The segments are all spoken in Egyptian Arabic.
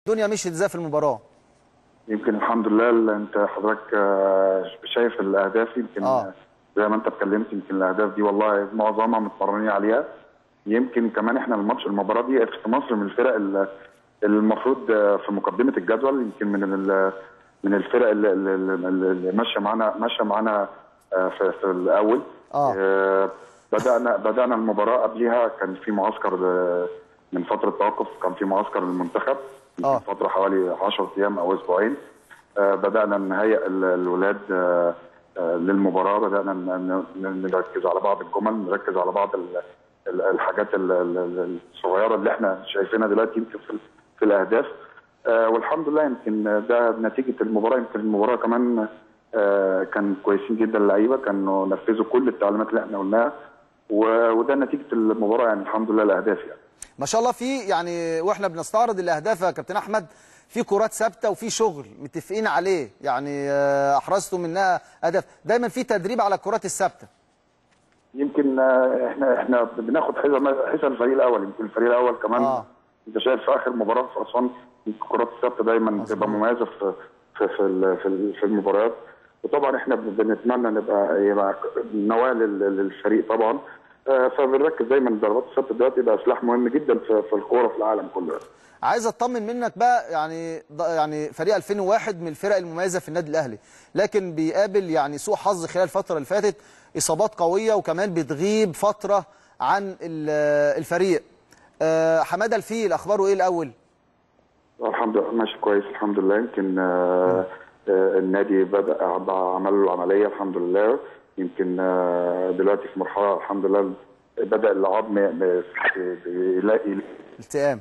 الدنيا مشيت ازاي في المباراه يمكن الحمد لله اللي انت حضرتك آه، شايف الاهداف يمكن آه. زي ما انت اتكلمت يمكن الاهداف دي والله معظمها متمرنين عليها يمكن كمان احنا الماتش المباراه دي في مصر من الفرق ال- المفروض آه، في مقدمه الجدول يمكن من ال- من الفرق اللي, اللي, اللي ماشيه معانا ماشيه معانا آه، في, في الاول آه. آه، بدانا بدانا المباراه قبلها كان في معسكر آه، من فتره توقف كان في معسكر للمنتخب آه. يمكن فتره حوالي 10 ايام او اسبوعين آه، بدانا نهيئ ال- الولاد آه، آه، للمباراه بدانا ن- ن- نركز على بعض الجمل نركز على بعض ال- ال- الحاجات ال- ال- ال- الصغيره اللي احنا شايفينها دلوقتي يمكن في, في الاهداف آه، والحمد لله يمكن ده نتيجه المباراه يمكن المباراه كمان آه، كان كويسين جدا اللعيبه كانوا نفذوا كل التعليمات اللي احنا قلناها و- وده نتيجه المباراه يعني الحمد لله الاهداف يعني ما شاء الله في يعني واحنا بنستعرض الاهداف يا كابتن احمد في كرات ثابته وفي شغل متفقين عليه يعني آه، احرزتوا منها هدف دايما في تدريب على الكرات الثابته يمكن آه، احنا احنا بناخد حذاء حذاء الفريق الاول يمكن الفريق الاول كمان آه. انت شايف في اخر مباراه في اسوان الكرات الثابته دايما بتبقى مميزه في في في ال- في ال- في المباريات وطبعا احنا بنتمنى نبقى يبقى نواه لل- للفريق طبعا آه، فبنركز دايما الضربات الثابته دلوقتي يبقى سلاح مهم جدا في في الكوره في العالم كله عايز اطمن منك بقى يعني ض- يعني فريق 2001 من الفرق المميزه في النادي الاهلي لكن بيقابل يعني سوء حظ خلال الفتره اللي فاتت اصابات قويه وكمان بتغيب فتره عن ال- الفريق آه، حماده الفيل اخباره ايه الاول الحمد لله ماشي كويس الحمد لله يمكن آه، آه، النادي بدا عمل له العمليه الحمد لله يمكن آه، دلوقتي في مرحله الحمد لله بدا العظم م- يلاقي التئام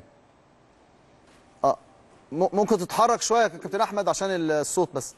اه م- ممكن تتحرك شويه يا كابتن احمد عشان الصوت بس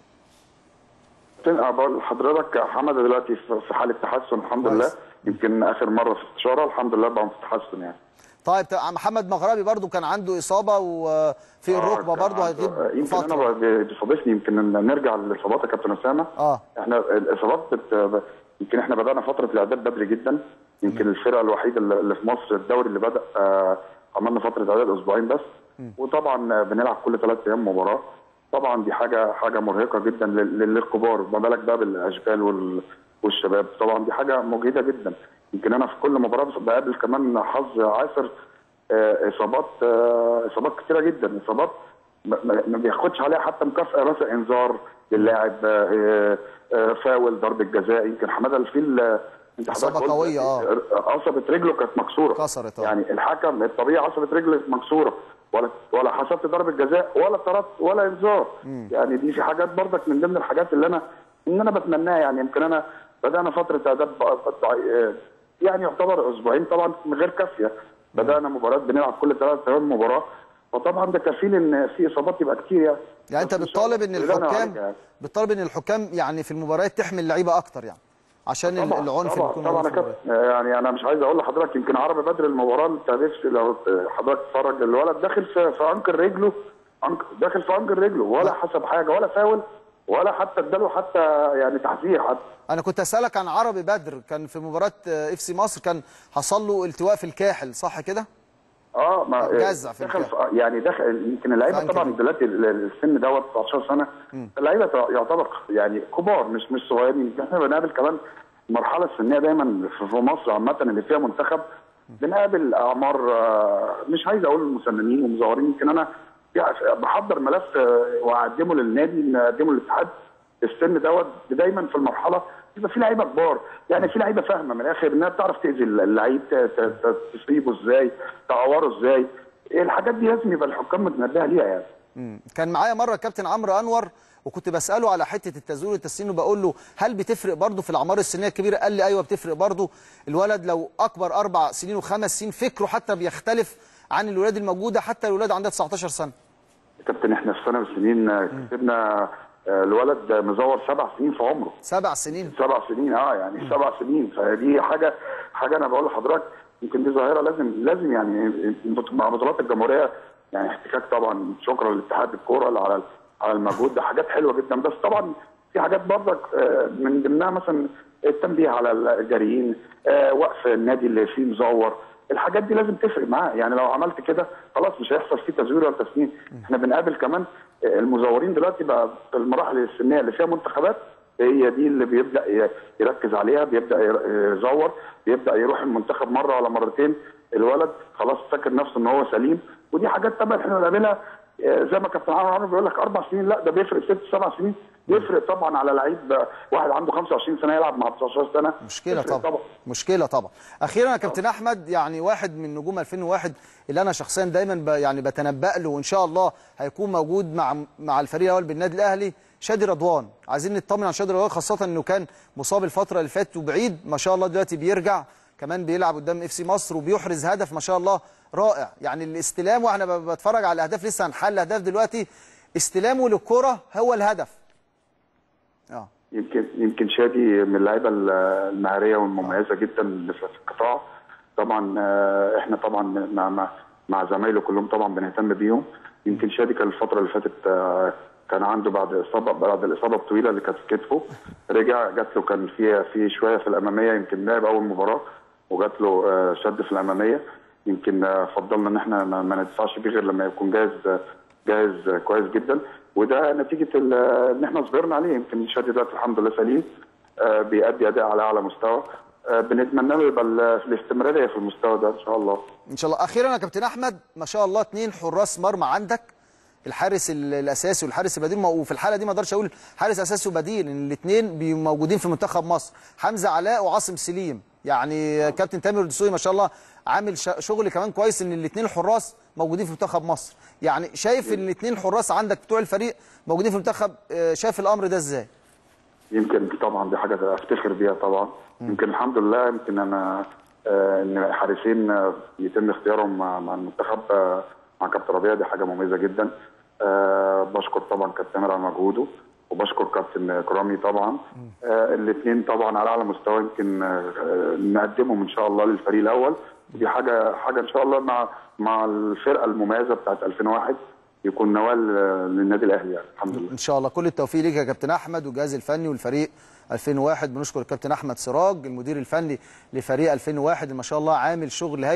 أنا بقول لحضرتك حمد دلوقتي في في حاله تحسن الحمد كويس. لله يمكن اخر مره في استشاره الحمد لله بقى في تحسن يعني طيب تا- محمد مغربي برضو كان عنده اصابه وفي الركبه آه، برضو آه، هيغيب يمكن انا فتره ب- بيصادفني يمكن إن نرجع للاصابات يا كابتن اسامه اه احنا الاصابات بت... يمكن احنا بدانا فتره الاعداد بدري جدا يمكن الفرقه الوحيده اللي اللي في مصر الدوري اللي بدا آه عملنا فتره اعداد اسبوعين بس وطبعا بنلعب كل ثلاث ايام مباراه طبعا دي حاجه حاجه مرهقه جدا لل- للكبار ما بالك بقى بالاشبال وال... والشباب طبعا دي حاجه مجهده جدا يمكن انا في كل مباراه بقابل كمان حظ عاثر آه، اصابات آه، اصابات كتيره جدا اصابات ما- ما ما بياخدش عليها حتى مكافاه مثلا انذار للاعب آه، آه، فاول ضربه جزاء يمكن حماده الفيل آه، انت إصابة حضرتك قلت قوية، آه. عصبه رجله كانت مكسوره كسرت، آه. يعني الحكم الطبيعي عصبه رجله مكسوره ولا ولا حسبت ضربه جزاء ولا طردت ولا انذار يعني دي في حاجات برضك من ضمن الحاجات اللي انا ان انا بتمناها يعني يمكن انا بدانا فتره اعداد بقى- آه، يعني يعتبر اسبوعين طبعا من غير كافيه بدانا مباريات بنلعب كل ثلاث ايام مباراه فطبعا ده كفيل ان في اصابات يبقى كتير يعني يعني انت بس إن شاء بتطالب ان الله بدانا الحكام عليك يعني. بتطالب ان الحكام يعني في المباريات تحمل لعيبه اكتر يعني عشان ال- طبعا العنف اللي طبعا بيكون طبعا موجود يا في المباريات. كابتن يعني انا مش عايز اقول لحضرتك يمكن عربي بدر المباراه انت نفسي لو حضرتك تتفرج الولد داخل في في عنق رجله عنق داخل في عنق رجله ولا حسب حاجه ولا فاول ولا حتى اداله حتى يعني تحذير حتى انا كنت اسالك عن عربي بدر كان في مباراه اف سي مصر كان حصل له التواء في الكاحل صح كده اه ما جزع في دخل الكاح. في يعني دخل يمكن اللعيبه فانكر. طبعا دلوقتي ال- السن دوت 19 سنه اللعيبه تع- يعتبر يعني كبار مش مش صغيرين احنا بنقابل كمان المرحله السنيه دايما في في مصر عامه اللي فيها منتخب بنقابل اعمار آه، مش عايز اقول مسننين ومزورين يمكن انا يعني بحضر ملف آه، واقدمه للنادي نقدمه للاتحاد السن دوت دايما في المرحله يبقى في لعيبه كبار يعني في لعيبه فاهمه من الاخر انها بتعرف تاذي اللعيب ت- ت- ت- تصيبه ازاي تعوره ازاي الحاجات دي لازم يبقى الحكام متنبهه ليها يعني مم. كان معايا مره الكابتن عمرو انور وكنت بساله على حته التزوير والتسنين وبقول له هل بتفرق برضه في الاعمار السنيه الكبيره قال لي ايوه بتفرق برضه الولد لو اكبر اربع سنين وخمس سنين فكره حتى بيختلف عن الولاد الموجوده حتى الولاد عندها 19 سنه كابتن احنا في سنه من السنين آه، كسبنا آه، الولد مزور سبع سنين في عمره سبع سنين سبع سنين اه يعني سبع سنين فدي حاجه حاجه انا بقول لحضرتك يمكن دي ظاهره لازم لازم يعني مع بطولات الجمهوريه يعني احتكاك طبعا شكرا لاتحاد الكوره على على المجهود ده حاجات حلوه جدا بس طبعا في حاجات برضك آه، من ضمنها مثلا التنبيه على الجاريين آه، وقف النادي اللي فيه مزور الحاجات دي لازم تفرق معاه يعني لو عملت كده خلاص مش هيحصل فيه تزوير ولا تسنين احنا بنقابل كمان المزورين دلوقتي بقى في المراحل السنيه اللي فيها منتخبات هي دي اللي بيبدا ي- يركز عليها بيبدا ي- يزور بيبدا يروح المنتخب مره ولا مرتين الولد خلاص فاكر نفسه ان هو سليم ودي حاجات طبعا احنا بنقابلها آه، زي ما كابتن عمرو عمرو بيقول لك اربع سنين لا ده بيفرق ست سبع سنين يفرق طبعا على لعيب آه، واحد عنده 25 سنه يلعب مع 19 سنه مشكله يفرق طبعا مشكله طبعا اخيرا يا كابتن احمد يعني واحد من نجوم 2001 اللي انا شخصيا دايما ب يعني بتنبأ له وان شاء الله هيكون موجود مع مع الفريق الاول بالنادي الاهلي شادي رضوان عايزين نطمن عن شادي رضوان خاصه انه كان مصاب الفتره اللي فاتت وبعيد ما شاء الله دلوقتي بيرجع كمان بيلعب قدام اف سي مصر وبيحرز هدف ما شاء الله رائع يعني الاستلام واحنا ب- بتفرج على الاهداف لسه هنحل الاهداف دلوقتي استلامه للكره هو الهدف اه يمكن يمكن شادي من اللعيبه المهاريه والمميزه جدا اللي في القطاع طبعا آه، احنا طبعا مع مع, مع زمايله كلهم طبعا بنهتم بيهم يمكن شادي كان الفتره اللي فاتت آه، كان عنده بعد اصابه بعد الاصابه الطويله اللي كانت في كتفه رجع جات له كان في في شويه في الاماميه يمكن لعب اول مباراه وجات له آه، شد في الاماميه يمكن آه، فضلنا ان احنا ما ما ندفعش بيه غير لما يكون جاهز آه، جاهز آه، كويس جدا وده نتيجه ال- ان احنا صبرنا عليه يمكن شادي دلوقتي الحمد لله سليم آه، بيأدي اداء على اعلى مستوى آه، بنتمنى له يبقى ال- الاستمراريه في المستوى ده ان شاء الله ان شاء الله اخيرا يا كابتن احمد ما شاء الله اثنين حراس مرمى عندك الحارس ال- الاساسي والحارس البديل ما- وفي الحاله دي ما اقدرش اقول حارس اساسي وبديل ان الاثنين موجودين في منتخب مصر حمزه علاء وعاصم سليم يعني كابتن تامر الدسوقي ما شاء الله عامل ش- شغل كمان كويس ان الاثنين الحراس موجودين في منتخب مصر يعني شايف ان الاثنين الحراس عندك بتوع الفريق موجودين في المنتخب آه، شايف الامر ده ازاي يمكن طبعا دي حاجه افتخر بيها طبعا يمكن الحمد لله يمكن انا آه، ان حارسين آه، يتم اختيارهم مع مع المنتخب آه، مع كابتن ربيع دي حاجه مميزه جدا آه، بشكر طبعا كابتن تامر على مجهوده وبشكر كابتن كرامي طبعا آه، الاثنين طبعا على اعلى مستوى يمكن آه، آه، نقدمهم ان شاء الله للفريق الاول ودي حاجه حاجه ان شاء الله مع مع الفرقه المميزه بتاعت 2001 يكون نوال آه، للنادي الاهلي يعني الحمد لله ان شاء الله كل التوفيق ليك يا كابتن احمد والجهاز الفني والفريق 2001 بنشكر الكابتن احمد سراج المدير الفني لفريق 2001 اللي ما شاء الله عامل شغل هايل